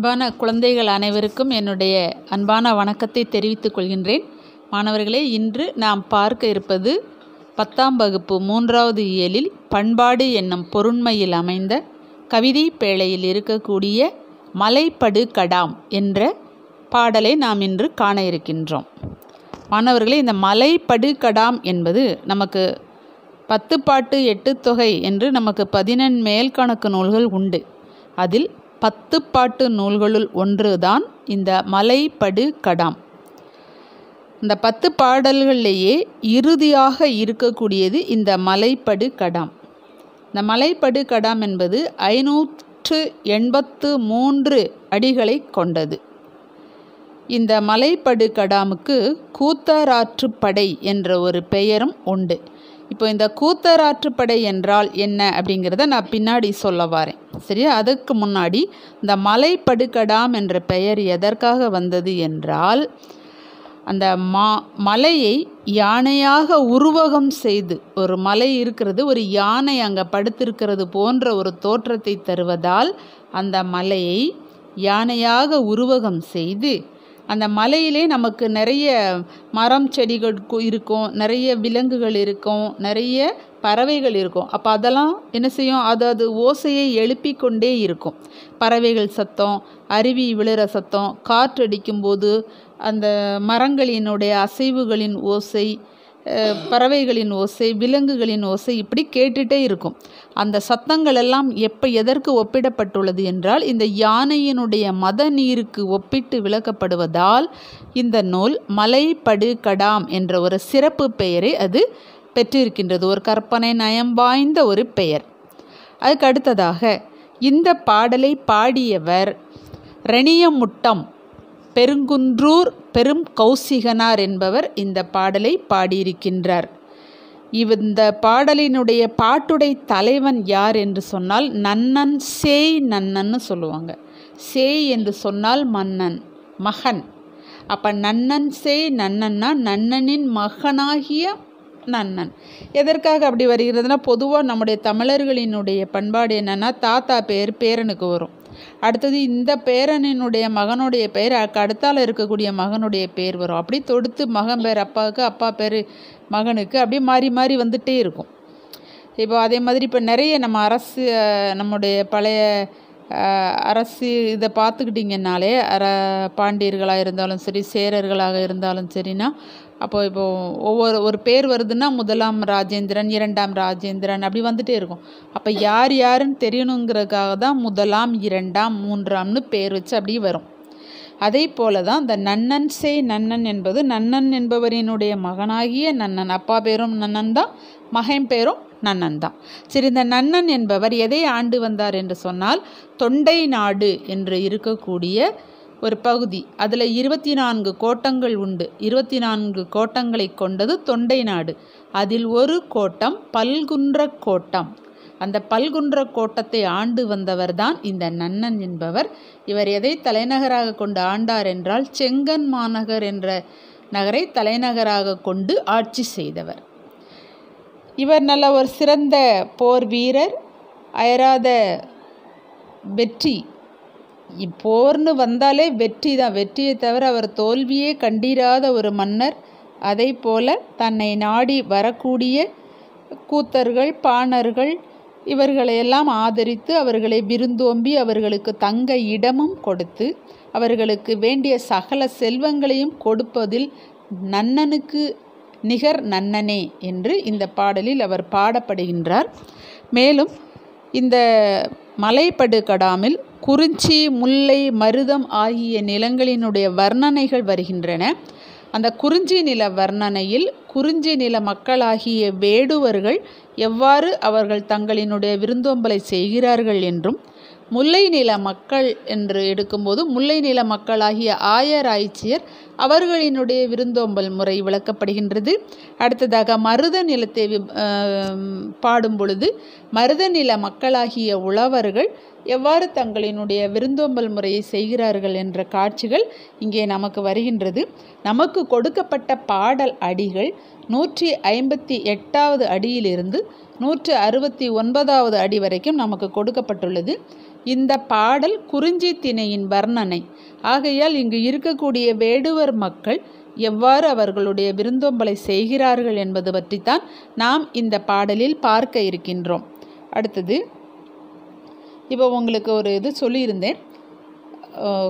அன்பான குழந்தைகள் அனைவருக்கும் என்னுடைய அன்பான வணக்கத்தை தெரிவித்துக் கொள்கின்றேன் மாணவர்களே இன்று நாம் பார்க்க இருப்பது பத்தாம் வகுப்பு மூன்றாவது இயலில் பண்பாடு என்னும் பொருண்மையில் அமைந்த கவிதை பேழையில் இருக்கக்கூடிய மலைப்படு கடாம் என்ற பாடலை நாம் இன்று காண இருக்கின்றோம் மாணவர்களே இந்த மலைப்படு கடாம் என்பது நமக்கு பத்து பாட்டு எட்டு தொகை என்று நமக்கு பதினெண் மேல்கணக்கு நூல்கள் உண்டு அதில் பத்து பாட்டு நூல்களுள் ஒன்றுதான் இந்த மலைப்படு கடாம் இந்த பத்து பாடல்களிலேயே இறுதியாக இருக்கக்கூடியது இந்த மலைப்படு கடாம் இந்த மலைப்படு கடாம் என்பது ஐநூற்று எண்பத்து மூன்று அடிகளை கொண்டது இந்த மலைப்படு கடாமுக்கு கூத்தராற்றுப்படை என்ற ஒரு பெயரும் உண்டு இப்போ இந்த கூத்தராற்றுப்படை என்றால் என்ன அப்படிங்கிறத நான் பின்னாடி சொல்ல வரேன் சரியா அதுக்கு முன்னாடி இந்த மலைப்படுகடாம் என்ற பெயர் எதற்காக வந்தது என்றால் அந்த மா மலையை யானையாக உருவகம் செய்து ஒரு மலை இருக்கிறது ஒரு யானை அங்கே படுத்திருக்கிறது போன்ற ஒரு தோற்றத்தை தருவதால் அந்த மலையை யானையாக உருவகம் செய்து அந்த மலையிலே நமக்கு நிறைய மரம் செடிகள் இருக்கும் நிறைய விலங்குகள் இருக்கும் நிறைய பறவைகள் இருக்கும் அப்போ அதெல்லாம் என்ன செய்யும் அது அது ஓசையை எழுப்பி கொண்டே இருக்கும் பறவைகள் சத்தம் அருவி விழுற சத்தம் காற்றடிக்கும்போது அந்த மரங்களினுடைய அசைவுகளின் ஓசை பறவைகளின் ஓசை விலங்குகளின் ஓசை இப்படி கேட்டுட்டே இருக்கும் அந்த சத்தங்கள் எல்லாம் எப்போ எதற்கு ஒப்பிடப்பட்டுள்ளது என்றால் இந்த யானையினுடைய மத நீருக்கு ஒப்பிட்டு விளக்கப்படுவதால் இந்த நூல் மலைப்படு கடாம் என்ற ஒரு சிறப்பு பெயரை அது பெற்றிருக்கின்றது ஒரு கற்பனை நயம் வாய்ந்த ஒரு பெயர் அதுக்கு அடுத்ததாக இந்த பாடலை பாடியவர் ரெணியமுட்டம் பெருங்குன்றூர் பெரும் கௌசிகனார் என்பவர் இந்த பாடலை பாடியிருக்கின்றார் இந்த பாடலினுடைய பாட்டுடை தலைவன் யார் என்று சொன்னால் நன்னன் சேய் நன்னன்னு சொல்லுவாங்க சேய் என்று சொன்னால் மன்னன் மகன் அப்போ நன்னன் சேய் நன்னன்னா நன்னனின் மகனாகிய நன்னன் எதற்காக அப்படி வருகிறதுனா பொதுவாக நம்முடைய தமிழர்களினுடைய பண்பாடு என்னென்னா தாத்தா பேர் பேரனுக்கு வரும் அடுத்தது இந்த பேரனினுடைய மகனுடைய பெயர் அடுத்தால இருக்கக்கூடிய மகனுடைய பேர் வரும் அப்படி தொடுத்து மகன் பேர் அப்பாவுக்கு அப்பா பேர் மகனுக்கு அப்படியே மாறி மாறி வந்துகிட்டே இருக்கும் இப்போ அதே மாதிரி இப்போ நிறைய நம்ம அரசு நம்முடைய பழைய அரசு இதை பார்த்துக்கிட்டிங்கனாலே அர பாண்டியர்களாக இருந்தாலும் சரி சேரர்களாக இருந்தாலும் சரினா அப்போ இப்போ ஒவ்வொரு ஒரு பேர் வருதுன்னா முதலாம் ராஜேந்திரன் இரண்டாம் ராஜேந்திரன் அப்படி வந்துட்டே இருக்கும் அப்போ யார் யாருன்னு தெரியணுங்கிறதுக்காக தான் முதலாம் இரண்டாம் மூன்றாம்னு பேர் வச்சு அப்படியே வரும் அதே போல தான் இந்த நன்னன் சே நன்னன் என்பது நன்னன் என்பவரினுடைய மகனாகிய நன்னன் அப்பா பேரும் நன்னன் தான் மகன் பேரும் நன்னன் தான் சரி இந்த நன்னன் என்பவர் எதை ஆண்டு வந்தார் என்று சொன்னால் தொண்டை நாடு என்று இருக்கக்கூடிய ஒரு பகுதி அதில் இருபத்தி நான்கு கோட்டங்கள் உண்டு இருபத்தி நான்கு கோட்டங்களை கொண்டது தொண்டை நாடு அதில் ஒரு கோட்டம் பல்குன்ற கோட்டம் அந்த பல்குன்ற கோட்டத்தை ஆண்டு வந்தவர் தான் இந்த நன்னன் என்பவர் இவர் எதை தலைநகராக கொண்டு ஆண்டார் என்றால் செங்கன் மாநகர் என்ற நகரை தலைநகராக கொண்டு ஆட்சி செய்தவர் இவர் நல்ல ஒரு சிறந்த போர் வீரர் அயராத வெற்றி போர்னு வந்தாலே வெற்றி தான் வெற்றியை தவிர அவர் தோல்வியே கண்டிராத ஒரு மன்னர் அதை போல தன்னை நாடி வரக்கூடிய கூத்தர்கள் பாணர்கள் இவர்களையெல்லாம் ஆதரித்து அவர்களை விருந்தோம்பி அவர்களுக்கு தங்க இடமும் கொடுத்து அவர்களுக்கு வேண்டிய சகல செல்வங்களையும் கொடுப்பதில் நன்னனுக்கு நிகர் நன்னனே என்று இந்த பாடலில் அவர் பாடப்படுகின்றார் மேலும் இந்த மலைப்படு கடாமில் குறிஞ்சி முல்லை மருதம் ஆகிய நிலங்களினுடைய வர்ணனைகள் வருகின்றன அந்த குறிஞ்சி நில வர்ணனையில் குறிஞ்சி நில மக்களாகிய வேடுவர்கள் எவ்வாறு அவர்கள் தங்களினுடைய விருந்தோம்பலை செய்கிறார்கள் என்றும் முல்லை நில மக்கள் என்று எடுக்கும்போது முல்லை நில மக்களாகிய ஆயர் ஆய்ச்சியர் அவர்களினுடைய விருந்தோம்பல் முறை விளக்கப்படுகின்றது அடுத்ததாக மருத நிலத்தை வி- ஆம், பாடும் பொழுது மருத நில மக்களாகிய உழவர்கள் எவ்வாறு தங்களினுடைய விருந்தோம்பல் முறையை செய்கிறார்கள் என்ற காட்சிகள் இங்கே நமக்கு வருகின்றது நமக்கு கொடுக்கப்பட்ட பாடல் அடிகள் நூற்றி ஐம்பத்தி எட்டாவது அடியிலிருந்து நூற்று அறுபத்தி ஒன்பதாவது அடி வரைக்கும் நமக்கு கொடுக்கப்பட்டுள்ளது இந்த பாடல் குறிஞ்சி திணையின் வர்ணனை ஆகையால் இங்கு இருக்கக்கூடிய வேடுவர் மக்கள் எவ்வாறு அவர்களுடைய விருந்தோம்பலை செய்கிறார்கள் என்பது பற்றித்தான் நாம் இந்த பாடலில் பார்க்க இருக்கின்றோம் அடுத்தது இப்போ உங்களுக்கு ஒரு இது சொல்லியிருந்தேன் அஹ்,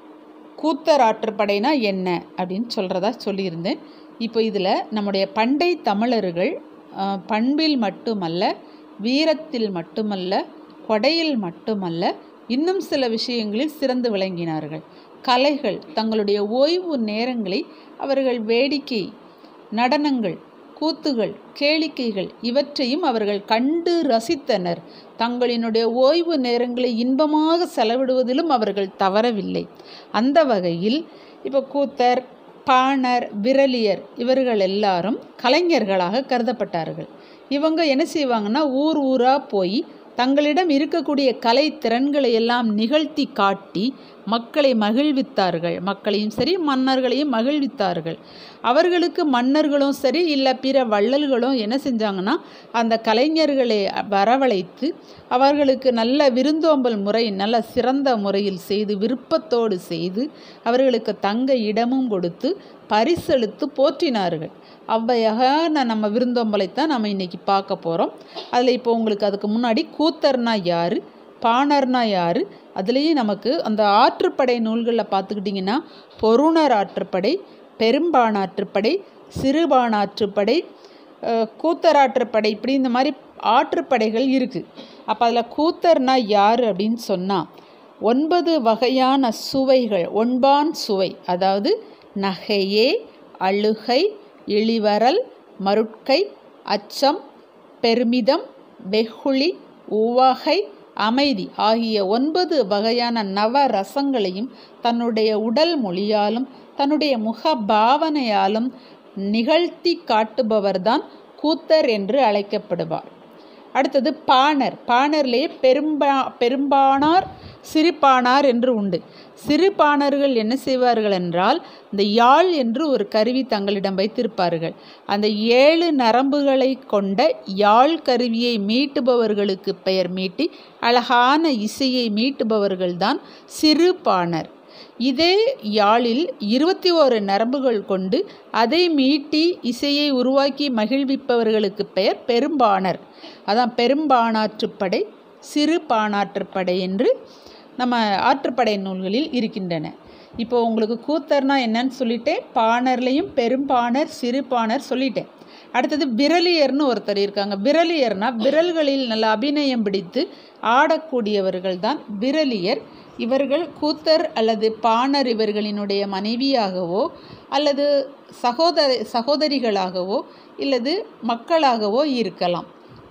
கூத்தராற்றுப்படைனா என்ன அப்படின்னு சொல்கிறதா சொல்லியிருந்தேன் இப்போ இதில் நம்முடைய பண்டை தமிழர்கள் அஹ், பண்பில் மட்டுமல்ல வீரத்தில் மட்டுமல்ல கொடையில் மட்டுமல்ல இன்னும் சில விஷயங்களில் சிறந்து விளங்கினார்கள் கலைகள் தங்களுடைய ஓய்வு நேரங்களை அவர்கள் வேடிக்கை நடனங்கள் கூத்துகள் கேளிக்கைகள் இவற்றையும் அவர்கள் கண்டு ரசித்தனர் தங்களினுடைய ஓய்வு நேரங்களை இன்பமாக செலவிடுவதிலும் அவர்கள் தவறவில்லை அந்த வகையில் இப்போ கூத்தர் பாணர் விரலியர் இவர்கள் எல்லாரும் கலைஞர்களாக கருதப்பட்டார்கள் இவங்க என்ன செய்வாங்கன்னா ஊர் ஊராக போய் தங்களிடம் இருக்கக்கூடிய கலை திறன்களை எல்லாம் நிகழ்த்தி காட்டி மக்களை மகிழ்வித்தார்கள் மக்களையும் சரி மன்னர்களையும் மகிழ்வித்தார்கள் அவர்களுக்கு மன்னர்களும் சரி இல்லை பிற வள்ளல்களும் என்ன செஞ்சாங்கன்னா அந்த கலைஞர்களை வரவழைத்து அவர்களுக்கு நல்ல விருந்தோம்பல் முறை நல்ல சிறந்த முறையில் செய்து விருப்பத்தோடு செய்து அவர்களுக்கு தங்க இடமும் கொடுத்து பரிசளித்து போற்றினார்கள் அவ்வையான நம்ம விருந்தோம்பலைத்தான் நம்ம இன்னைக்கு பார்க்க போகிறோம் அதில் இப்போ உங்களுக்கு அதுக்கு முன்னாடி கூத்தர்னா யார் பாணர்னா யார் அதுலேயும் நமக்கு அந்த ஆற்றுப்படை நூல்களில் பார்த்துக்கிட்டிங்கன்னா பொருணர் ஆற்றுப்படை பெரும்பாணாற்றுப்படை சிறுபாணாற்றுப்படை அஹ், கூத்தராற்றுப்படை இப்படி இந்த மாதிரி ஆற்றுப்படைகள் இருக்குது அப்போ அதில் கூத்தர்னா யார் அப்படின்னு சொன்னால் ஒன்பது வகையான சுவைகள் ஒன்பான் சுவை அதாவது நகையே அழுகை இளிவரல் மருட்கை அச்சம் பெருமிதம் வெகுளி உவகை அமைதி ஆகிய ஒன்பது வகையான நவ ரசங்களையும் தன்னுடைய உடல் மொழியாலும் தன்னுடைய முக பாவனையாலும் நிகழ்த்தி காட்டுபவர்தான் கூத்தர் என்று அழைக்கப்படுவார் அடுத்தது பாணர் பாணர்லேயே பெரும்பா பெரும்பானார் சிறுபானார் என்று உண்டு சிறுபாணர்கள் என்ன செய்வார்கள் என்றால் இந்த யாழ் என்று ஒரு கருவி தங்களிடம் வைத்திருப்பார்கள் அந்த ஏழு நரம்புகளை கொண்ட யாழ் கருவியை மீட்டுபவர்களுக்கு பெயர் மீட்டி அழகான இசையை மீட்டுபவர்கள்தான் சிறுபாணர் இதே யாழில் இருபத்தி ஓரு நரம்புகள் கொண்டு அதை மீட்டி இசையை உருவாக்கி மகிழ்விப்பவர்களுக்கு பெயர் பெரும்பாணர் அதான் பெரும்பாணாற்றுப்படை சிறு பாணாற்றுப்படை என்று நம்ம ஆற்றுப்படை நூல்களில் இருக்கின்றன இப்போ உங்களுக்கு கூத்தர்னா என்னன்னு சொல்லிட்டேன் பாணர்லையும் பெரும்பாணர் சிறுபாணர் சொல்லிட்டேன் அடுத்தது விரலியர்னு ஒருத்தர் இருக்காங்க விரலியர்னா விரல்களில் நல்ல அபிநயம் பிடித்து ஆடக்கூடியவர்கள் தான் விரலியர் இவர்கள் கூத்தர் அல்லது பாணர் இவர்களினுடைய மனைவியாகவோ அல்லது சகோதர சகோதரிகளாகவோ இல்லது மக்களாகவோ இருக்கலாம்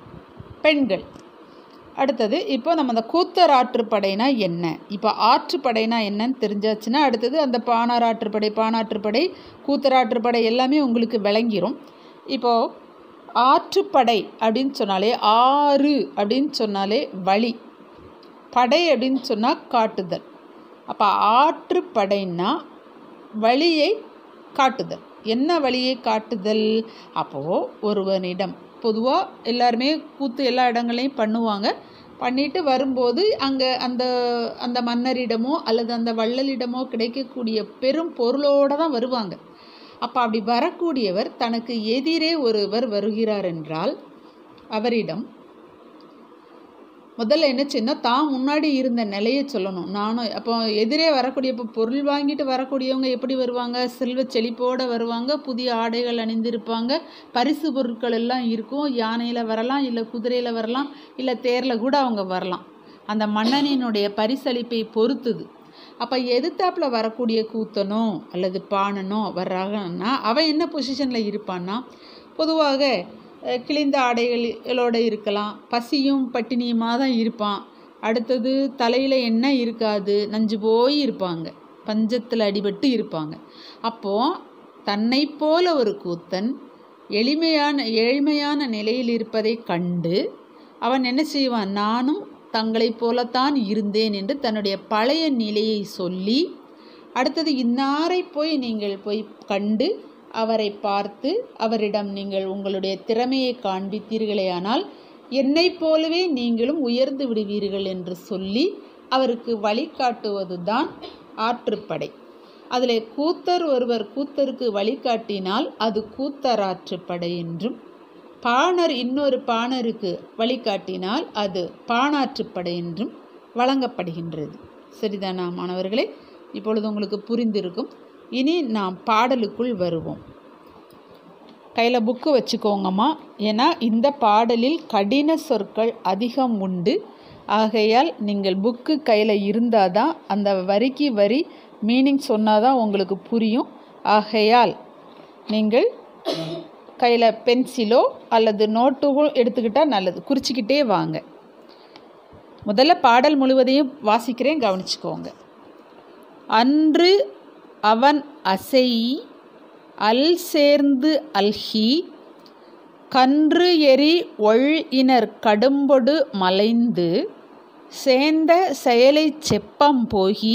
பெண்கள் அடுத்தது இப்போ நம்ம அந்த கூத்தர் ஆற்றுப்படைனா என்ன இப்போ ஆற்றுப்படைனா என்னன்னு தெரிஞ்சாச்சுன்னா அடுத்தது அந்த பாணார் ஆற்றுப்படை பாணாற்றுப்படை கூத்தர் ஆற்றுப்படை எல்லாமே உங்களுக்கு விளங்கிரும் இப்போது ஆற்றுப்படை அப்படின்னு சொன்னாலே ஆறு அப்படின்னு சொன்னாலே வழி படை அப்படின்னு சொன்னால் காட்டுதல் அப்போ ஆற்றுப்படைன்னா வழியை காட்டுதல் என்ன வழியை காட்டுதல் அப்போது ஒருவனிடம் பொதுவாக எல்லாருமே கூத்து எல்லா இடங்களையும் பண்ணுவாங்க பண்ணிட்டு வரும்போது அங்கே அந்த அந்த மன்னரிடமோ அல்லது அந்த வள்ளலிடமோ கிடைக்கக்கூடிய பெரும் பொருளோடு தான் வருவாங்க அப்போ அப்படி வரக்கூடியவர் தனக்கு எதிரே ஒருவர் வருகிறார் என்றால் அவரிடம் முதல்ல என்ன செய்யணும் தான் முன்னாடி இருந்த நிலையை சொல்லணும் நானும் அப்போ எதிரே வரக்கூடிய இப்போ பொருள் வாங்கிட்டு வரக்கூடியவங்க எப்படி வருவாங்க செல்வ செழிப்போடு வருவாங்க புதிய ஆடைகள் அணிந்திருப்பாங்க பரிசு பொருட்கள் எல்லாம் இருக்கும் யானையில் வரலாம் இல்லை குதிரையில் வரலாம் இல்லை தேரில் கூட அவங்க வரலாம் அந்த மன்னனினுடைய பரிசளிப்பை பொறுத்துது அப்போ எதிர்த்தாப்பில் வரக்கூடிய கூத்தனோ அல்லது பாணனோ வர்றாங்கன்னா அவன் என்ன பொசிஷனில் இருப்பான்னா பொதுவாக அஹ், கிழிந்த ஆடைகளோடு இருக்கலாம் பசியும் பட்டினியுமாக தான் இருப்பான் அடுத்தது தலையில் எண்ணெய் இருக்காது நஞ்சு போய் இருப்பாங்க பஞ்சத்தில் அடிபட்டு இருப்பாங்க அப்போது தன்னை போல ஒரு கூத்தன் எளிமையான ஏழ்மையான நிலையில் இருப்பதை கண்டு அவன் என்ன செய்வான் நானும் தங்களைப் போலத்தான் இருந்தேன் என்று தன்னுடைய பழைய நிலையை சொல்லி அடுத்தது இன்னாரை போய் நீங்கள் போய் கண்டு அவரை பார்த்து அவரிடம் நீங்கள் உங்களுடைய திறமையை காண்பித்தீர்களேயானால் என்னைப் போலவே நீங்களும் உயர்ந்து விடுவீர்கள் என்று சொல்லி அவருக்கு வழிகாட்டுவது தான் ஆற்றுப்படை அதில் கூத்தர் ஒருவர் கூத்தருக்கு வழிகாட்டினால் அது கூத்தராற்றுப்படை என்றும் பாணர் இன்னொரு பாணருக்கு வழிகாட்டினால் அது பாணாற்றுப்படை என்றும் வழங்கப்படுகின்றது சரிதானா மாணவர்களே இப்பொழுது உங்களுக்கு புரிந்திருக்கும் இனி நாம் பாடலுக்குள் வருவோம் கையில் புக்கு வச்சுக்கோங்கம்மா ஏன்னா இந்த பாடலில் கடின சொற்கள் அதிகம் உண்டு ஆகையால் நீங்கள் புக்கு கையில் இருந்தால் தான் அந்த வரிக்கு வரி மீனிங் சொன்னால் தான் உங்களுக்கு புரியும் ஆகையால் நீங்கள் கையில் பென்சிலோ அல்லது நோட்டுகளோ எடுத்துக்கிட்டால் நல்லது குறிச்சிக்கிட்டே வாங்க முதல்ல பாடல் முழுவதையும் வாசிக்கிறேன் கவனிச்சுக்கோங்க அன்று அவன் அசை அல் சேர்ந்து அல்ஹி கன்று எரி ஒள் இனர் கடும்பொடு மலைந்து சேந்த செயலைச் செப்பம் போகி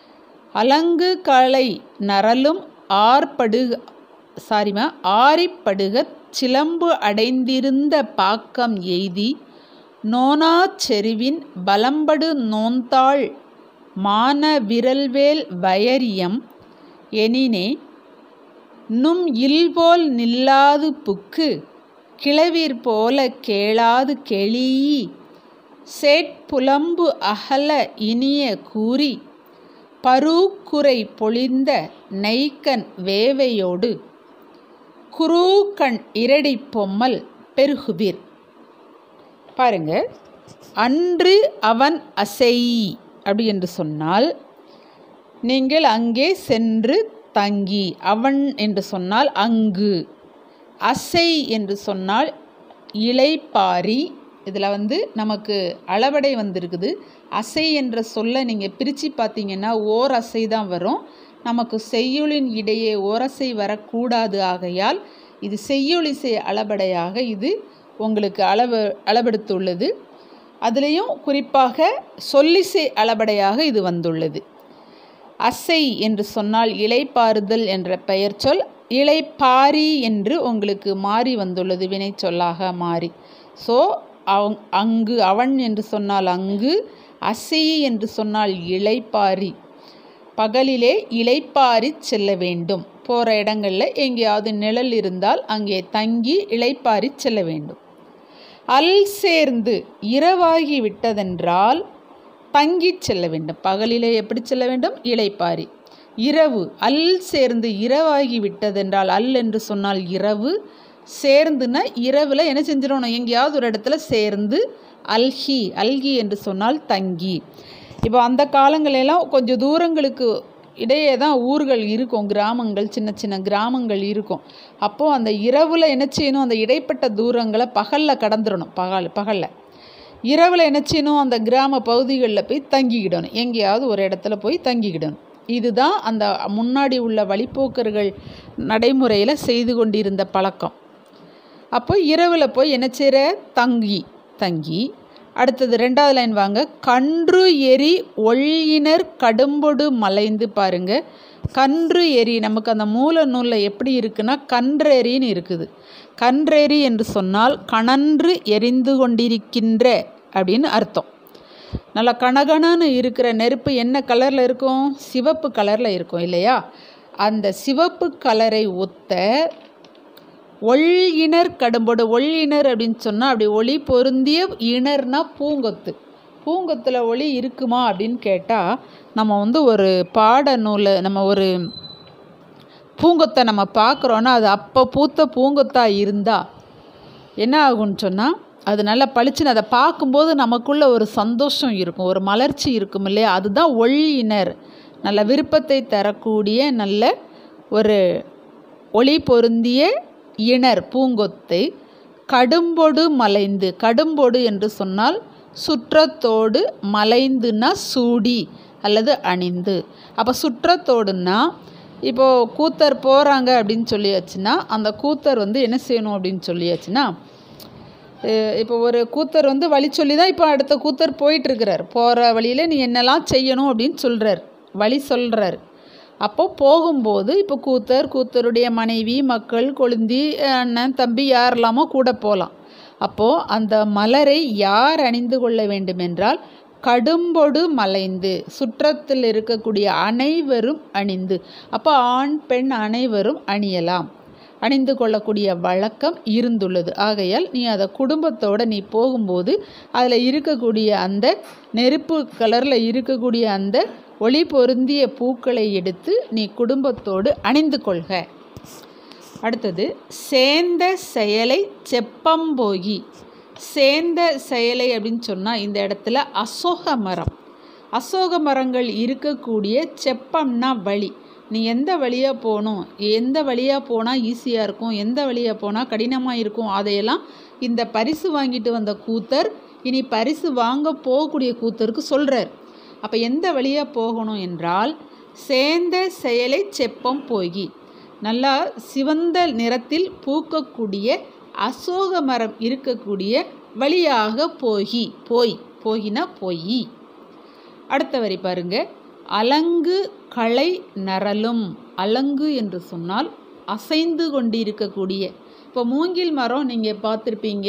அலங்கு களை நரலும் ஆர்படு சாரிமா ஆரிப்படுகச் சிலம்பு அடைந்திருந்த பாக்கம் எய்தி நோனாச் செருவின் பலம்படு நோந்தாள் மான விரல்வேல் வயரியம் எனினே நும் இல்போல் நில்லாது புக்கு கிளவிற் போல கேளாது கெளீ சேட்புலம்பு அகல இனிய கூறி பரூக்குரை பொழிந்த நெய்க்கன் வேவையோடு குரூக்கண் இரடி பொம்மல் பெருகுவிர் பாருங்க அன்று அவன் அசை அப்படி என்று சொன்னால் நீங்கள் அங்கே சென்று தங்கி அவன் என்று சொன்னால் அங்கு அசை என்று சொன்னால் இலைப்பாரி இதில் வந்து நமக்கு அளவடை வந்திருக்குது அசை என்ற சொல்லை நீங்கள் பிரித்து பார்த்தீங்கன்னா ஓர் அசை தான் வரும் நமக்கு செய்யுளின் இடையே ஓரசை வரக்கூடாது ஆகையால் இது செய்யுளிசை அளபடையாக இது உங்களுக்கு அளவு அளவெடுத்துள்ளது அதுலேயும் குறிப்பாக சொல்லிசை அளபடையாக இது வந்துள்ளது அசை என்று சொன்னால் இலைப்பாறுதல் என்ற பெயர் சொல் இலைப்பாரி என்று உங்களுக்கு மாறி வந்துள்ளது வினை சொல்லாக மாறி ஸோ அவங் அங்கு அவன் என்று சொன்னால் அங்கு அசை என்று சொன்னால் இலைப்பாரி பகலிலே இலைப்பாரி செல்ல வேண்டும் போகிற இடங்களில் எங்கேயாவது நிழல் இருந்தால் அங்கே தங்கி இலைப்பாரி செல்ல வேண்டும் அல் சேர்ந்து இரவாகி விட்டதென்றால் தங்கி செல்ல வேண்டும் பகலிலே எப்படி செல்ல வேண்டும் இலைப்பாரி இரவு அல் சேர்ந்து இரவாகி விட்டதென்றால் அல் என்று சொன்னால் இரவு சேர்ந்துன்னா இரவில் என்ன செஞ்சிடணும் எங்கேயாவது ஒரு இடத்துல சேர்ந்து அல்ஹி அல்கி என்று சொன்னால் தங்கி இப்போ அந்த காலங்களெல்லாம் கொஞ்சம் தூரங்களுக்கு இடையே தான் ஊர்கள் இருக்கும் கிராமங்கள் சின்ன சின்ன கிராமங்கள் இருக்கும் அப்போது அந்த இரவில் என்ன செய்யணும் அந்த இடைப்பட்ட தூரங்களை பகலில் கடந்துடணும் பகல் பகலில் இரவில் என்ன செய்யணும் அந்த கிராம பகுதிகளில் போய் தங்கிக்கிடணும் எங்கேயாவது ஒரு இடத்துல போய் தங்கிக்கிடணும் இதுதான் அந்த முன்னாடி உள்ள வழிப்போக்கர்கள் நடைமுறையில் செய்து கொண்டிருந்த பழக்கம் அப்போ இரவில் போய் என்ன செய்கிற தங்கி தங்கி அடுத்தது ரெண்டாவது லைன் வாங்க கன்று எரி ஒள்ளினர் கடும்பொடு மலைந்து பாருங்க கன்று எரி நமக்கு அந்த மூல நூலில் எப்படி இருக்குன்னா கன்றெறின்னு இருக்குது கன்றெறி என்று சொன்னால் கணன்று எரிந்து கொண்டிருக்கின்ற அப்படின்னு அர்த்தம் நல்லா கணகணன்னு இருக்கிற நெருப்பு என்ன கலரில் இருக்கும் சிவப்பு கலரில் இருக்கும் இல்லையா அந்த சிவப்பு கலரை ஒத்த ஒள் இணர் கடும்போடு ஒள் இணர் அப்படின்னு சொன்னால் அப்படி ஒளி பொருந்திய இணர்னா பூங்கொத்து பூங்கொத்தில் ஒளி இருக்குமா அப்படின்னு கேட்டால் நம்ம வந்து ஒரு பாட நூலை நம்ம ஒரு பூங்கொத்தை நம்ம பார்க்குறோன்னா அது அப்போ பூத்த பூங்கொத்தாக இருந்தால் என்ன ஆகும்னு சொன்னால் அது நல்லா பளிச்சுன்னு அதை பார்க்கும்போது நமக்குள்ள ஒரு சந்தோஷம் இருக்கும் ஒரு மலர்ச்சி இருக்கும் இல்லையா அதுதான் ஒளியினர் நல்ல விருப்பத்தை தரக்கூடிய நல்ல ஒரு ஒளி பொருந்திய இணர் பூங்கொத்தை கடும்பொடு மலைந்து கடும்பொடு என்று சொன்னால் சுற்றத்தோடு மலைந்துனா சூடி அல்லது அணிந்து அப்போ சுற்றத்தோடுன்னா இப்போது கூத்தர் போகிறாங்க அப்படின்னு சொல்லியாச்சுன்னா அந்த கூத்தர் வந்து என்ன செய்யணும் அப்படின்னு சொல்லியாச்சுன்னா அஹ் இப்போ ஒரு கூத்தர் வந்து வழி சொல்லி தான் இப்போ அடுத்த கூத்தர் போயிட்டுருக்கிறார் போகிற வழியில் நீ என்னெல்லாம் செய்யணும் அப்படின்னு சொல்கிறார் வழி சொல்கிறார் அப்போ போகும்போது இப்போ கூத்தர் கூத்தருடைய மனைவி மக்கள் கொழுந்தி அண்ணன் தம்பி யாரெல்லாமோ கூட போகலாம் அப்போது அந்த மலரை யார் அணிந்து கொள்ள வேண்டுமென்றால் கடும்பொடு மலைந்து சுற்றத்தில் இருக்கக்கூடிய அனைவரும் அணிந்து அப்போ ஆண் பெண் அனைவரும் அணியலாம் அணிந்து கொள்ளக்கூடிய வழக்கம் இருந்துள்ளது ஆகையால் நீ அதை குடும்பத்தோடு நீ போகும்போது அதில் இருக்கக்கூடிய அந்த நெருப்பு கலரில் இருக்கக்கூடிய அந்த ஒளி பொருந்திய பூக்களை எடுத்து நீ குடும்பத்தோடு அணிந்து கொள்க அடுத்தது சேந்த செயலை செப்பம்போகி சேந்த செயலை அப்படின்னு சொன்னால் இந்த இடத்துல அசோக மரம் அசோக மரங்கள் இருக்கக்கூடிய செப்பம்னா வழி நீ எந்த வழியாக போகணும் எந்த வழியாக போனால் ஈஸியாக இருக்கும் எந்த வழியாக போனால் கடினமாக இருக்கும் அதையெல்லாம் இந்த பரிசு வாங்கிட்டு வந்த கூத்தர் இனி பரிசு வாங்க போகக்கூடிய கூத்தருக்கு சொல்கிறார் அப்போ எந்த வழியாக போகணும் என்றால் சேந்த செயலை செப்பம் போகி நல்லா சிவந்த நிறத்தில் பூக்கக்கூடிய அசோக மரம் இருக்கக்கூடிய வழியாக போகி போய் போகினா போய் அடுத்த வரி பாருங்க அலங்கு களை நரலும் அலங்கு என்று சொன்னால் அசைந்து கொண்டிருக்கக்கூடிய இப்போ மூங்கில் மரம் நீங்கள் பார்த்துருப்பீங்க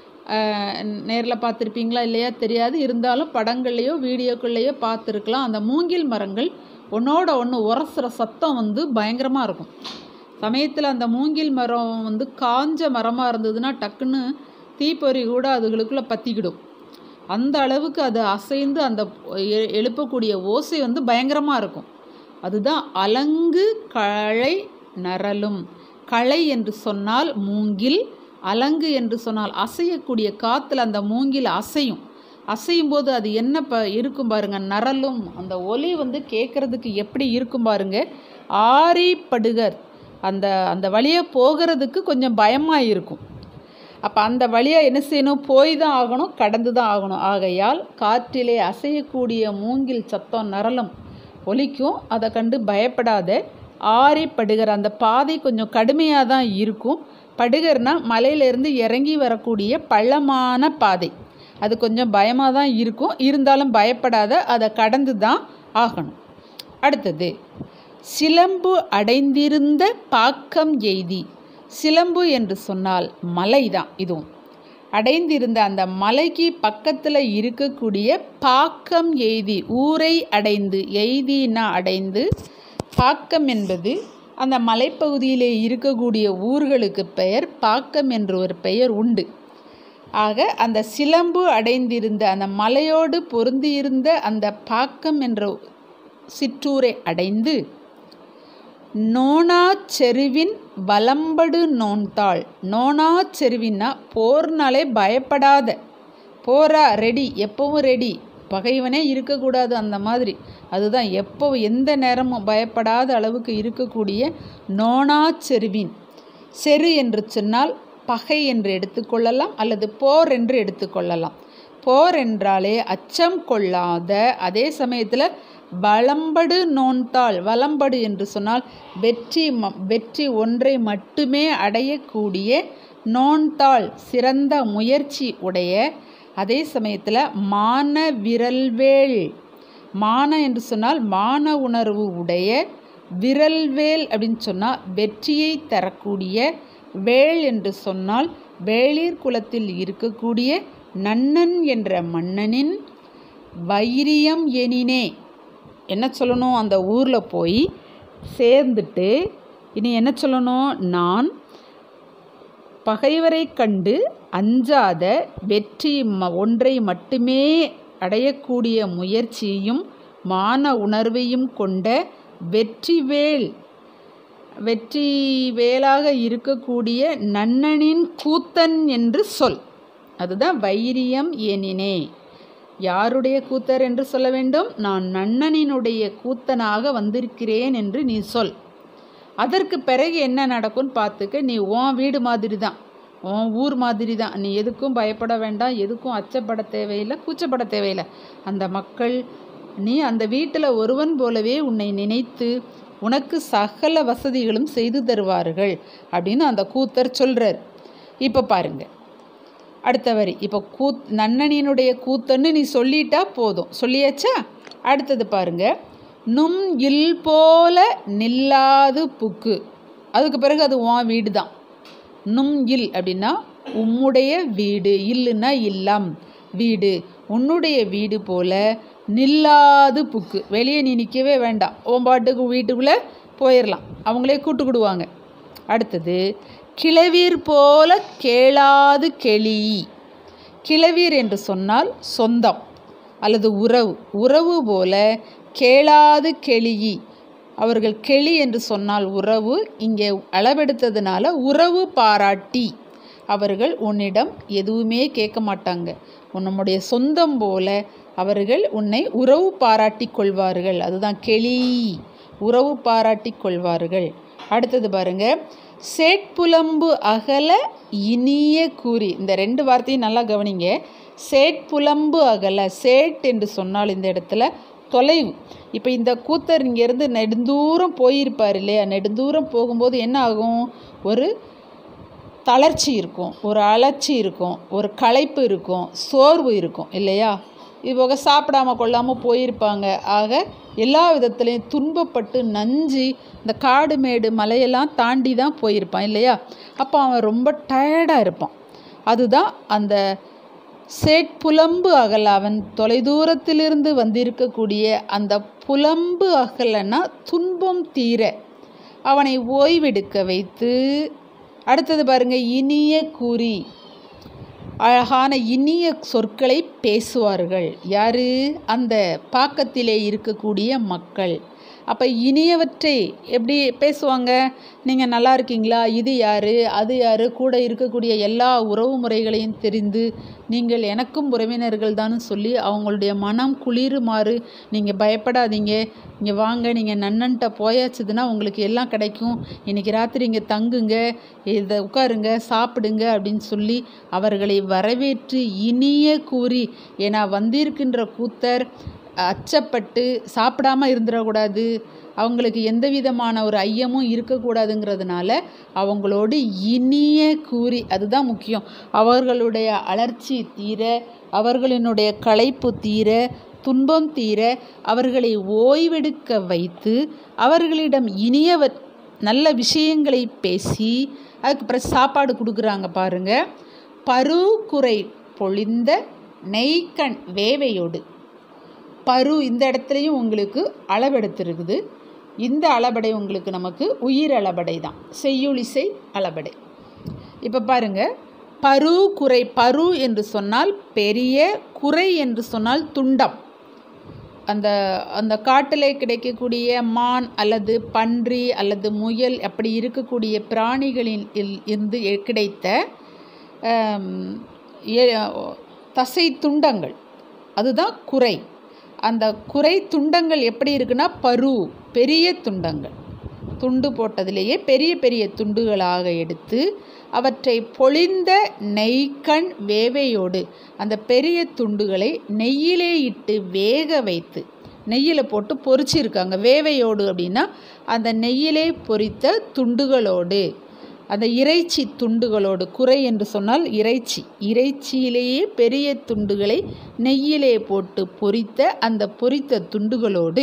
நேரில் பார்த்துருப்பீங்களா இல்லையா தெரியாது இருந்தாலும் படங்கள்லையோ வீடியோக்கள்லையோ பார்த்துருக்கலாம் அந்த மூங்கில் மரங்கள் ஒன்றோட ஒன்று உரசுற சத்தம் வந்து பயங்கரமாக இருக்கும் சமயத்தில் அந்த மூங்கில் மரம் வந்து காஞ்ச மரமாக இருந்ததுன்னா டக்குன்னு தீப்பொறி கூட அதுகளுக்குள்ளே பற்றிக்கிடும் அந்த அளவுக்கு அது அசைந்து அந்த எ- எழுப்பக்கூடிய ஓசை வந்து பயங்கரமாக இருக்கும் அதுதான் அலங்கு களை நரலும் களை என்று சொன்னால் மூங்கில் அலங்கு என்று சொன்னால் அசையக்கூடிய காற்றுல அந்த மூங்கில் அசையும் அசையும் போது அது என்ன ப இருக்கும் பாருங்க நரலும் அந்த ஒலி வந்து கேட்குறதுக்கு எப்படி இருக்கும் பாருங்க ஆரிப்படுகர் அந்த அந்த வழியாக போகிறதுக்கு கொஞ்சம் பயமாக இருக்கும் அப்போ அந்த வழியாக என்ன செய்யணும் போய் தான் ஆகணும் கடந்து தான் ஆகணும் ஆகையால் காற்றிலே அசையக்கூடிய மூங்கில் சத்தம் நரலும் ஒலிக்கும் அதை கண்டு பயப்படாத ஆறி படுகர் அந்த பாதை கொஞ்சம் கடுமையாக தான் இருக்கும் படுகர்னா மலையிலேருந்து இறங்கி வரக்கூடிய பள்ளமான பாதை அது கொஞ்சம் பயமாக தான் இருக்கும் இருந்தாலும் பயப்படாத அதை கடந்து தான் ஆகணும் அடுத்தது சிலம்பு அடைந்திருந்த பாக்கம் எய்தி சிலம்பு என்று சொன்னால் மலை தான் இதுவும் அடைந்திருந்த அந்த மலைக்கு பக்கத்தில் இருக்கக்கூடிய பாக்கம் எய்தி ஊரை அடைந்து எய்தினா அடைந்து பாக்கம் என்பது அந்த மலைப்பகுதியிலே இருக்கக்கூடிய ஊர்களுக்கு பெயர் பாக்கம் என்ற ஒரு பெயர் உண்டு ஆக அந்த சிலம்பு அடைந்திருந்த அந்த மலையோடு பொருந்தியிருந்த அந்த பாக்கம் என்ற சிற்றூரை அடைந்து நோனாச்செருவின் வலம்படு நோன்தாள் நோனாச்செருவின்னா போர்னாலே பயப்படாத போரா ரெடி எப்பவும் ரெடி பகைவனே இருக்கக்கூடாது அந்த மாதிரி அதுதான் எப்போ எந்த நேரமும் பயப்படாத அளவுக்கு இருக்கக்கூடிய நோனாச்செருவின் செரு என்று சொன்னால் பகை என்று எடுத்துக்கொள்ளலாம் அல்லது போர் என்று எடுத்துக்கொள்ளலாம் போர் என்றாலே அச்சம் கொள்ளாத அதே சமயத்தில் வலம்படு நோன்தாள் வலம்படு என்று சொன்னால் வெற்றி ம- வெற்றி ஒன்றை மட்டுமே அடையக்கூடிய நோன்தாள் சிறந்த முயற்சி உடைய அதே சமயத்தில் மான விரல்வேல் மான என்று சொன்னால் மான உணர்வு உடைய விரல்வேல் அப்படின்னு சொன்னால் வெற்றியை தரக்கூடிய வேள் என்று சொன்னால் வேளிர் குலத்தில் இருக்கக்கூடிய நன்னன் என்ற மன்னனின் வைரியம் எனினே என்ன சொல்லணும் அந்த ஊரில் போய் சேர்ந்துட்டு இனி என்ன சொல்லணும் நான் பகைவரை கண்டு அஞ்சாத வெற்றி ம- ஒன்றை மட்டுமே அடையக்கூடிய முயற்சியையும் மான உணர்வையும் கொண்ட வெற்றிவேல் வெற்றி வேலாக இருக்கக்கூடிய நன்னனின் கூத்தன் என்று சொல் அதுதான் வைரியம் எனினே யாருடைய கூத்தர் என்று சொல்ல வேண்டும் நான் நன்னனினுடைய கூத்தனாக வந்திருக்கிறேன் என்று நீ சொல் அதற்கு பிறகு என்ன நடக்கும்னு பார்த்துக்க நீ உன் வீடு மாதிரி தான் உன் ஊர் மாதிரி தான் நீ எதுக்கும் பயப்பட வேண்டாம் எதுக்கும் அச்சப்பட தேவையில்லை கூச்சப்பட தேவையில்லை அந்த மக்கள் நீ அந்த வீட்டில் ஒருவன் போலவே உன்னை நினைத்து உனக்கு சகல வசதிகளும் செய்து தருவார்கள் அப்படின்னு அந்த கூத்தர் சொல்கிறார் இப்போ பாருங்க அடுத்த வரி இப்போ கூத் நன்னனியினுடைய கூத்தன்னு நீ சொல்லிட்டா போதும் சொல்லியாச்சா அடுத்தது பாருங்க நும் இல் போல நில்லாது புக்கு அதுக்கு பிறகு அது உன் வீடு தான் நும் இல் அப்படின்னா உம்முடைய வீடு இல்லுன்னா இல்லம் வீடு உன்னுடைய வீடு போல நில்லாது புக்கு வெளியே நீ நிற்கவே வேண்டாம் உன் பாட்டுக்கு வீட்டுக்குள்ளே போயிடலாம் அவங்களே கூட்டுக்கிடுவாங்க அடுத்தது கிளவீர் போல கேளாது கெளி கிளவீர் என்று சொன்னால் சொந்தம் அல்லது உறவு உறவு போல கேளாது கெளியி அவர்கள் கெளி என்று சொன்னால் உறவு இங்கே அளவெடுத்ததுனால உறவு பாராட்டி அவர்கள் உன்னிடம் எதுவுமே கேட்க மாட்டாங்க உன்னுடைய சொந்தம் போல அவர்கள் உன்னை உறவு பாராட்டி கொள்வார்கள் அதுதான் கெளி உறவு பாராட்டி கொள்வார்கள் அடுத்தது பாருங்க சேட்புலம்பு அகல இனிய கூறி இந்த ரெண்டு வார்த்தையும் நல்லா கவனிங்க சேட்புலம்பு அகல சேட் என்று சொன்னால் இந்த இடத்துல தொலைவு இப்போ இந்த கூத்தர் இங்கேருந்து நெடுந்தூரம் போயிருப்பார் இல்லையா நெடுந்தூரம் போகும்போது என்ன ஆகும் ஒரு தளர்ச்சி இருக்கும் ஒரு அலர்ச்சி இருக்கும் ஒரு களைப்பு இருக்கும் சோர்வு இருக்கும் இல்லையா இவங்க சாப்பிடாம கொள்ளாமல் போயிருப்பாங்க ஆக எல்லா விதத்துலேயும் துன்பப்பட்டு நஞ்சு இந்த காடு மேடு மலையெல்லாம் தாண்டி தான் போயிருப்பான் இல்லையா அப்போ அவன் ரொம்ப டயர்டாக இருப்பான் அதுதான் அந்த சேட்புலம்பு அகல அவன் தொலைதூரத்திலிருந்து வந்திருக்கக்கூடிய அந்த புலம்பு அகலன்னா துன்பம் தீர அவனை ஓய்வெடுக்க வைத்து அடுத்தது பாருங்க இனிய கூறி அழகான இனிய சொற்களை பேசுவார்கள் யாரு அந்த பாக்கத்திலே இருக்கக்கூடிய மக்கள் அப்போ இனியவற்றை எப்படி பேசுவாங்க நீங்கள் நல்லா இருக்கீங்களா இது யார் அது யார் கூட இருக்கக்கூடிய எல்லா உறவு முறைகளையும் தெரிந்து நீங்கள் எனக்கும் உறவினர்கள் தான் சொல்லி அவங்களுடைய மனம் குளிருமாறு நீங்கள் பயப்படாதீங்க இங்கே வாங்க நீங்கள் நன்னன்ட்ட போயாச்சுதுன்னா உங்களுக்கு எல்லாம் கிடைக்கும் இன்றைக்கி ராத்திரி இங்கே தங்குங்க இதை உட்காருங்க சாப்பிடுங்க அப்படின்னு சொல்லி அவர்களை வரவேற்று இனிய கூறி ஏன்னா வந்திருக்கின்ற கூத்தர் அச்சப்பட்டு சாப்பிடாம இருந்துடக்கூடாது அவங்களுக்கு எந்த விதமான ஒரு ஐயமும் இருக்கக்கூடாதுங்கிறதுனால அவங்களோடு இனிய கூறி அதுதான் முக்கியம் அவர்களுடைய அலர்ச்சி தீர அவர்களினுடைய களைப்பு தீர துன்பம் தீர அவர்களை ஓய்வெடுக்க வைத்து அவர்களிடம் இனியவ நல்ல விஷயங்களை பேசி அதுக்கப்புறம் சாப்பாடு கொடுக்குறாங்க பாருங்க பரு குறை பொழிந்த நெய்க்கண் வேவையோடு பரு இந்த இடத்துலையும் உங்களுக்கு அளவெடுத்திருக்குது இந்த அளபடை உங்களுக்கு நமக்கு உயிர் அளபடை தான் செய்யுளிசை அளபடை இப்போ பாருங்க பரு குறை பரு என்று சொன்னால் பெரிய குறை என்று சொன்னால் துண்டம் அந்த அந்த காட்டிலே கிடைக்கக்கூடிய மான் அல்லது பன்றி அல்லது முயல் அப்படி இருக்கக்கூடிய பிராணிகளின் இல்- இருந்து எ- கிடைத்த ஆம், எ- தசை துண்டங்கள் அதுதான் குறை அந்த குறை துண்டங்கள் எப்படி இருக்குன்னா பரு பெரிய துண்டங்கள் துண்டு போட்டதிலேயே பெரிய பெரிய துண்டுகளாக எடுத்து அவற்றை பொழிந்த நெய்க்கண் வேவையோடு அந்த பெரிய துண்டுகளை நெய்யிலே இட்டு வேக வைத்து நெய்யில் போட்டு பொரிச்சிருக்காங்க வேவையோடு அப்படின்னா அந்த நெய்யிலே பொரித்த துண்டுகளோடு அந்த இறைச்சி துண்டுகளோடு குறை என்று சொன்னால் இறைச்சி இறைச்சியிலேயே பெரிய துண்டுகளை நெய்யிலே போட்டு பொரித்த அந்த பொரித்த துண்டுகளோடு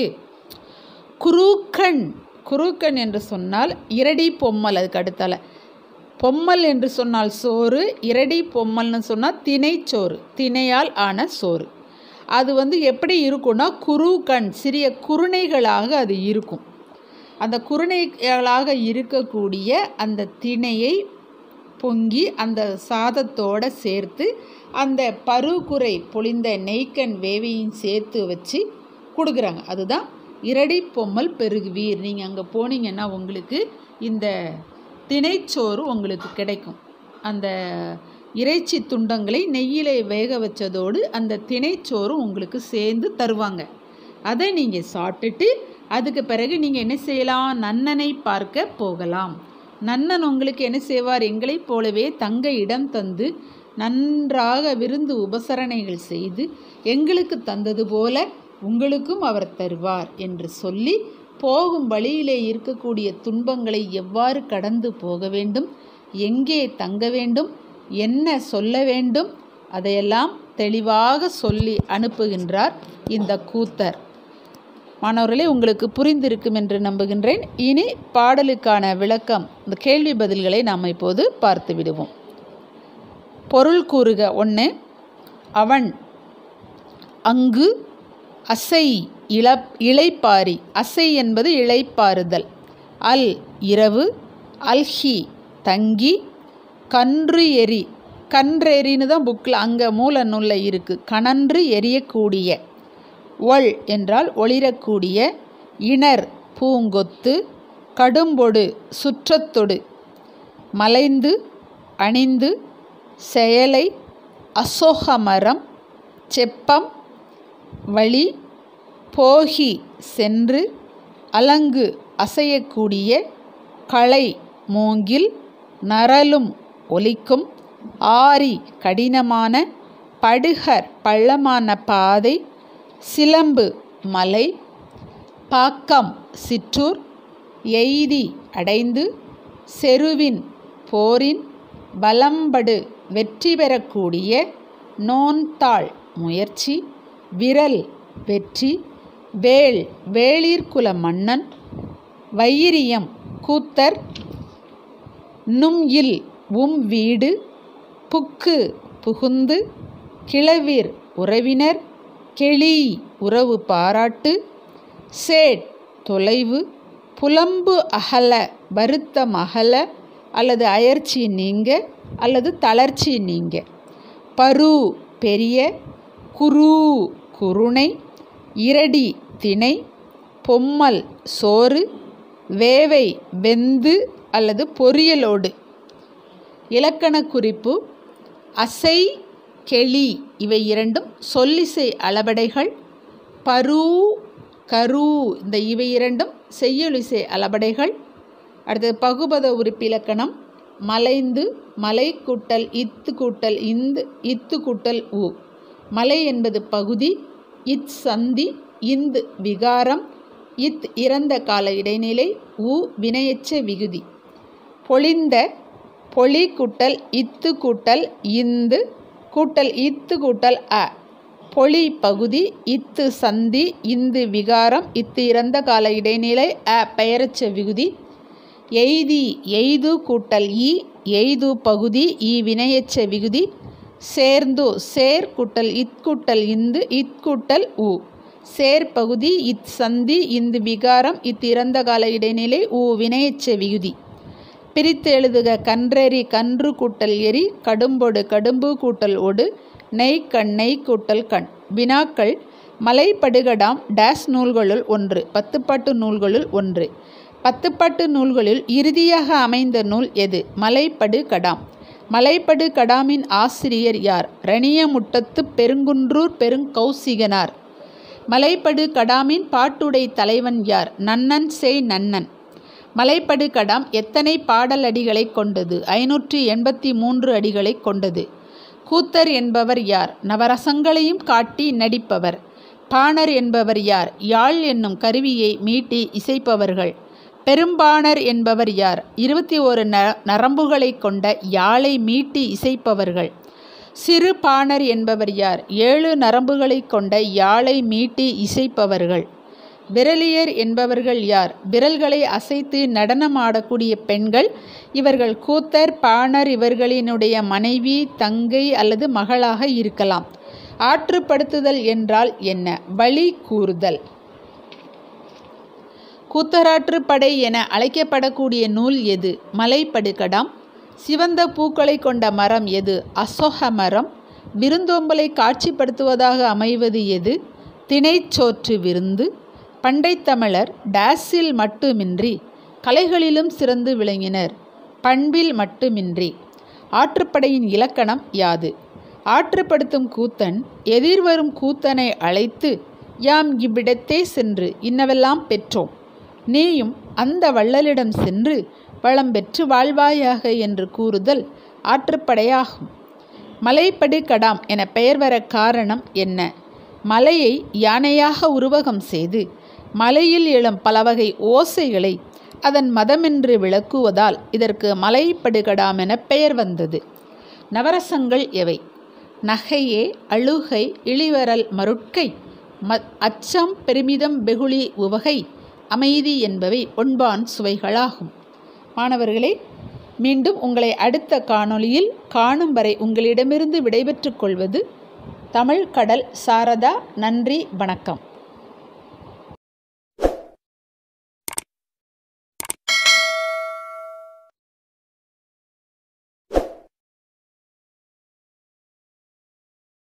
குருக்கண் குருக்கண் என்று சொன்னால் இரடி பொம்மல் அதுக்கு அடுத்தால பொம்மல் என்று சொன்னால் சோறு இரடி பொம்மல்னு சொன்னால் திணைச்சோறு திணையால் ஆன சோறு அது வந்து எப்படி இருக்கும்னா குருக்கண் சிறிய குருணைகளாக அது இருக்கும் அந்த குருணைகளாக இருக்கக்கூடிய அந்த திணையை பொங்கி அந்த சாதத்தோட சேர்த்து அந்த பருகுறை பொழிந்த நெய்க்கன் வேவையும் சேர்த்து வச்சு கொடுக்குறாங்க அதுதான் இரடி பொம்மல் பெருகுவீர் நீங்கள் அங்கே போனீங்கன்னா உங்களுக்கு இந்த திணைச்சோறு உங்களுக்கு கிடைக்கும் அந்த இறைச்சி துண்டங்களை நெய்யிலே வேக வச்சதோடு அந்த திணைச்சோறு உங்களுக்கு சேர்ந்து தருவாங்க அதை நீங்கள் சாப்பிட்டுட்டு அதுக்கு பிறகு நீங்கள் என்ன செய்யலாம் நன்னனை பார்க்க போகலாம் நன்னன் உங்களுக்கு என்ன செய்வார் எங்களைப் போலவே தங்க இடம் தந்து நன்றாக விருந்து உபசரணைகள் செய்து எங்களுக்கு தந்தது போல உங்களுக்கும் அவர் தருவார் என்று சொல்லி போகும் வழியிலே இருக்கக்கூடிய துன்பங்களை எவ்வாறு கடந்து போக வேண்டும் எங்கே தங்க வேண்டும் என்ன சொல்ல வேண்டும் அதையெல்லாம் தெளிவாக சொல்லி அனுப்புகின்றார் இந்த கூத்தர் மாணவர்களே உங்களுக்கு புரிந்திருக்கும் என்று நம்புகின்றேன் இனி பாடலுக்கான விளக்கம் இந்த கேள்வி பதில்களை நாம் இப்போது பார்த்து விடுவோம் பொருள் கூறுக ஒன்று அவன் அங்கு அசை இள இளைப்பாரி அசை என்பது இளைப்பாறுதல் அல் இரவு அல்ஹி தங்கி கன்று எரி கன்றெறின்னு தான் புக்கில் அங்கே மூல நூலில் இருக்குது கணன்று எரியக்கூடிய ஒள் என்றால் ஒளிரக்கூடிய இணர் பூங்கொத்து கடும்பொடு சுற்றத்தொடு மலைந்து அணிந்து செயலை அசோகமரம் செப்பம் வழி போகி சென்று அலங்கு அசையக்கூடிய களை மூங்கில் நரலும் ஒலிக்கும் ஆரி கடினமான படுகர் பள்ளமான பாதை சிலம்பு மலை பாக்கம் சிற்றூர் எய்தி அடைந்து செருவின் போரின் பலம்படு வெற்றி பெறக்கூடிய நோன்தாள் முயற்சி விரல் வெற்றி வேள் வேளிர்குல மன்னன் வைரியம் கூத்தர் நும் இல் உம் வீடு புக்கு புகுந்து கிளவிர் உறவினர் கெளி உறவு பாராட்டு சேட் தொலைவு புலம்பு அகல வருத்தம் அகல அல்லது அயர்ச்சி நீங்க அல்லது தளர்ச்சி நீங்க பரு பெரிய குரு குருணை இரடி திணை பொம்மல் சோறு வேவை வெந்து அல்லது பொரியலோடு இலக்கண குறிப்பு அசை கெளி இவை இரண்டும் சொல்லிசை அளபடைகள் பரு கரு இந்த இவை இரண்டும் செய்யொலிசை அளபடைகள் அடுத்தது பகுபத உறுப்பிலக்கணம் மலைந்து மலை கூட்டல் இத்து கூட்டல் இந்து இத்து கூட்டல் உ மலை என்பது பகுதி இத் சந்தி இந்து விகாரம் இத் இறந்த கால இடைநிலை உ வினையெச்ச விகுதி பொழிந்த பொலி கூட்டல் இத்து கூட்டல் இந்து கூட்டல் இத்து கூட்டல் அ பொலி பகுதி இத்து சந்தி இந்து விகாரம் இத்து இறந்த கால இடைநிலை அ பெயரச்ச விகுதி எய்தி எய்து கூட்டல் இ எய்து பகுதி இ வினையெச்ச விகுதி சேர்ந்து சேர் கூட்டல் இத் கூட்டல் இந்து இத் கூட்டல் உ சேர் பகுதி இத் சந்தி இந்து விகாரம் இத் இறந்த கால இடைநிலை உ வினையெச்ச விகுதி பிரித்து எழுதுக கன்றெறி கன்று கூட்டல் எரி கடும்பொடு கடும்பு கூட்டல் ஒடு நெய் கண் நெய் கூட்டல் கண் வினாக்கள் மலைப்படுகடாம் டேஸ் நூல்களுள் ஒன்று பத்துப்பாட்டு நூல்களுள் ஒன்று பத்துப்பாட்டு நூல்களில் இறுதியாக அமைந்த நூல் எது மலைப்படு கடாம் மலைப்படு கடாமின் ஆசிரியர் யார் ரணியமுட்டத்து பெருங்குன்றூர் பெருங்கௌசிகனார் மலைப்படு கடாமின் பாட்டுடை தலைவன் யார் நன்னன் செய் நன்னன் மலைப்படு கடாம் எத்தனை பாடல் அடிகளை கொண்டது ஐநூற்றி எண்பத்தி மூன்று அடிகளை கொண்டது கூத்தர் என்பவர் யார் நவரசங்களையும் காட்டி நடிப்பவர் பாணர் என்பவர் யார் யாழ் என்னும் கருவியை மீட்டி இசைப்பவர்கள் பெரும்பாணர் என்பவர் யார் இருபத்தி ஒரு ந நரம்புகளை கொண்ட யாழை மீட்டி இசைப்பவர்கள் சிறு பாணர் என்பவர் யார் ஏழு நரம்புகளை கொண்ட யாழை மீட்டி இசைப்பவர்கள் விரலியர் என்பவர்கள் யார் விரல்களை அசைத்து நடனமாடக்கூடிய பெண்கள் இவர்கள் கூத்தர் பாணர் இவர்களினுடைய மனைவி தங்கை அல்லது மகளாக இருக்கலாம் ஆற்றுப்படுத்துதல் என்றால் என்ன வழி கூறுதல் கூத்தராற்றுப்படை என அழைக்கப்படக்கூடிய நூல் எது மலைப்படுகடாம் சிவந்த பூக்களை கொண்ட மரம் எது அசோக மரம் விருந்தோம்பலை காட்சிப்படுத்துவதாக அமைவது எது திணைச்சோற்று விருந்து பண்டைத்தமிழர் டேஸில் மட்டுமின்றி கலைகளிலும் சிறந்து விளங்கினர் பண்பில் மட்டுமின்றி ஆற்றுப்படையின் இலக்கணம் யாது ஆற்றுப்படுத்தும் கூத்தன் எதிர்வரும் கூத்தனை அழைத்து யாம் இவ்விடத்தே சென்று இன்னவெல்லாம் பெற்றோம் நீயும் அந்த வள்ளலிடம் சென்று வளம் பெற்று வாழ்வாயாக என்று கூறுதல் ஆற்றுப்படையாகும் மலைப்படு கடாம் என பெயர் வர காரணம் என்ன மலையை யானையாக உருவகம் செய்து மலையில் எழும் பல வகை ஓசைகளை அதன் மதமென்று விளக்குவதால் இதற்கு மலைப்படுகடாம் என பெயர் வந்தது நவரசங்கள் எவை நகையே அழுகை இழிவரல் மருட்கை ம அச்சம் பெருமிதம் வெகுளி உவகை அமைதி என்பவை ஒன்பான் சுவைகளாகும் மாணவர்களே மீண்டும் உங்களை அடுத்த காணொளியில் காணும் வரை உங்களிடமிருந்து விடைபெற்றுக் கொள்வது தமிழ் கடல் சாரதா நன்றி வணக்கம்